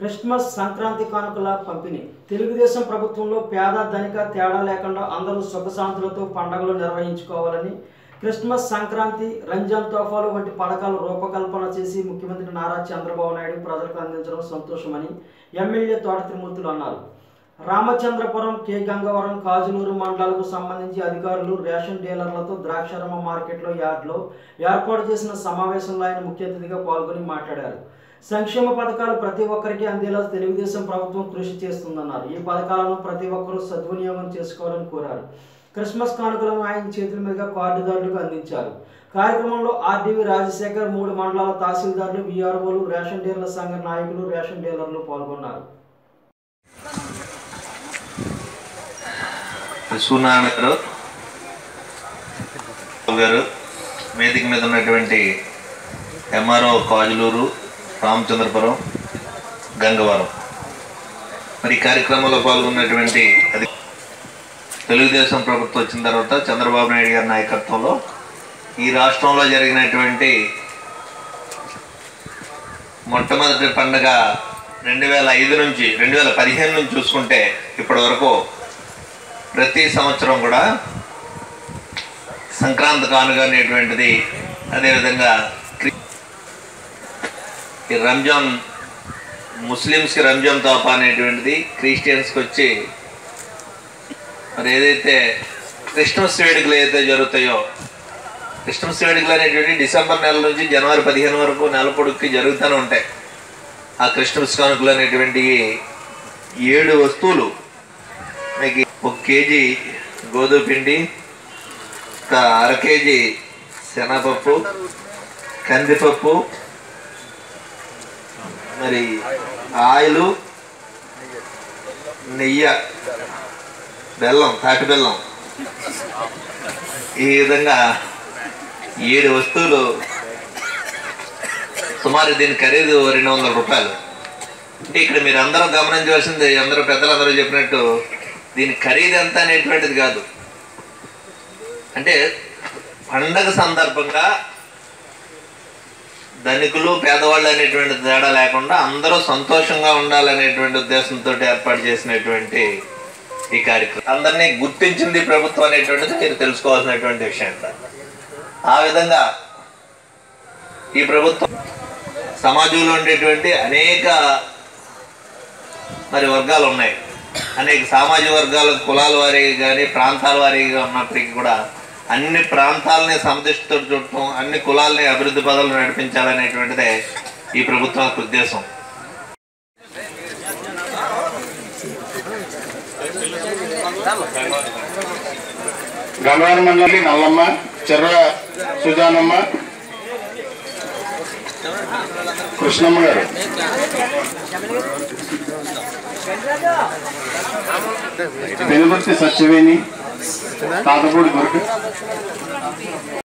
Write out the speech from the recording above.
Christmas Sankranti కానుకల పంపిణీ తెలుగుదేశం ప్రభుత్వంలో పేద ధనిక తేడా లేకుండా అందరూ సుఖశాంతులతో పండుగలు నిర్వహించుకోవాలని క్రిస్మస్ సంక్రాంతి రంజాన్ తోఫాలు వంటి పథకాలు రూపకల్పన చేసి ముఖ్యమంత్రి నారా చంద్రబాబు నాయుడు ప్రజలకు అందించడం సంతోషమని ఎమ్మెల్యే తోట త్రిమూర్తులు అన్నారు రామచంద్రపురం కె గంగవరం కాజులూరు మండలాలకు సంబంధించి అధికారులు రేషన్ డీలర్లతో ద్రాక్షారమ మార్కెట్లో యార్డ్లో ఏర్పాటు చేసిన సమావేశంలో ఆయన ముఖ్య అతిథిగా పాల్గొని మాట్లాడారు సంక్షేమ పథకాలు ప్రతి ఒక్కరికి అందేలా తెలుగుదేశం ప్రభుత్వం కృషి చేస్తుందన్నారు ఈ పథకాలను ప్రతి ఒక్కరూ సద్వినియోగం చేసుకోవాలని కోరారు క్రిస్మస్ కానుకలను ఆయన చేతుల మీదుగా కార్డుదారులకు అందించారు కార్యక్రమంలో ఆర్డీవీ రాజశేఖర్ మూడు మండలాల తహసీల్దార్లు విఆర్ఓలు రేషన్ డీలర్ల సంఘ నాయకులు రేషన్ డీలర్లు పాల్గొన్నారు సూనారాయణ గారు గారు వేదిక మీద ఉన్నటువంటి ఎంఆర్ఓ కాజులూరు రామచంద్రపురం గంగవరం మరి ఈ కార్యక్రమంలో పాల్గొన్నటువంటి అది తెలుగుదేశం ప్రభుత్వం వచ్చిన తర్వాత చంద్రబాబు నాయుడు గారి నాయకత్వంలో ఈ రాష్ట్రంలో జరిగినటువంటి మొట్టమొదటి పండుగ రెండు వేల ఐదు నుంచి రెండు వేల పదిహేను నుంచి చూసుకుంటే ఇప్పటి వరకు ప్రతి సంవత్సరం కూడా సంక్రాంతి కానుక అనేటువంటిది అదేవిధంగా క్రి- ఈ రంజాన్ ముస్లిమ్స్కి రంజాన్ తోపా అనేటువంటిది క్రిస్టియన్స్కి వచ్చి మరి ఏదైతే క్రిస్మస్ వేడుకలు ఏదైతే జరుగుతాయో క్రిస్మస్ వేడుకలు అనేటువంటి డిసెంబర్ నెల నుంచి జనవరి పదిహేను వరకు నెల పొడుక్కి జరుగుతూనే ఉంటాయి ఆ క్రిస్మస్ కానుకలు అనేటువంటివి ఏడు వస్తువులు మీకు ఒక కేజీ గోధుమ పిండి ఒక అర కేజీ శనగపప్పు కందిపప్పు మరి ఆయిలు నెయ్యి బెల్లం తాటి బెల్లం ఈ విధంగా ఏడు వస్తువులు సుమారు దీని ఖరీదు రెండు వందల రూపాయలు అంటే ఇక్కడ మీరు అందరూ గమనించవలసింది అందరూ పెద్దలందరూ చెప్పినట్టు దీని ఖరీదు ఎంత అనేటువంటిది కాదు అంటే పండగ సందర్భంగా ధనికులు పేదవాళ్ళు అనేటువంటి తేడా లేకుండా అందరూ సంతోషంగా ఉండాలనేటువంటి ఉద్దేశంతో ఏర్పాటు చేసినటువంటి ఈ కార్యక్రమం అందరినీ గుర్తించింది ప్రభుత్వం అనేటువంటిది మీరు తెలుసుకోవాల్సినటువంటి విషయం ఆ విధంగా ఈ ప్రభుత్వం సమాజంలో ఉండేటువంటి అనేక మరి వర్గాలు ఉన్నాయి అనేక సామాజిక వర్గాల కులాల వారీగా కానీ ప్రాంతాల వారీగా ఉన్నప్పటికీ కూడా అన్ని ప్రాంతాలని సమదృష్టితో చూడటం అన్ని కులాలని అభివృద్ధి పదాలు నడిపించాలనేటువంటిదే ఈ ప్రభుత్వం యొక్క ఉద్దేశం గంగవరం మండలి నల్లమ్మ చెర్ర సుజానమ్మ కృష్ణమ్మ గారు పెనుగుర్తి సత్యవేణి తాతపూడి గురికి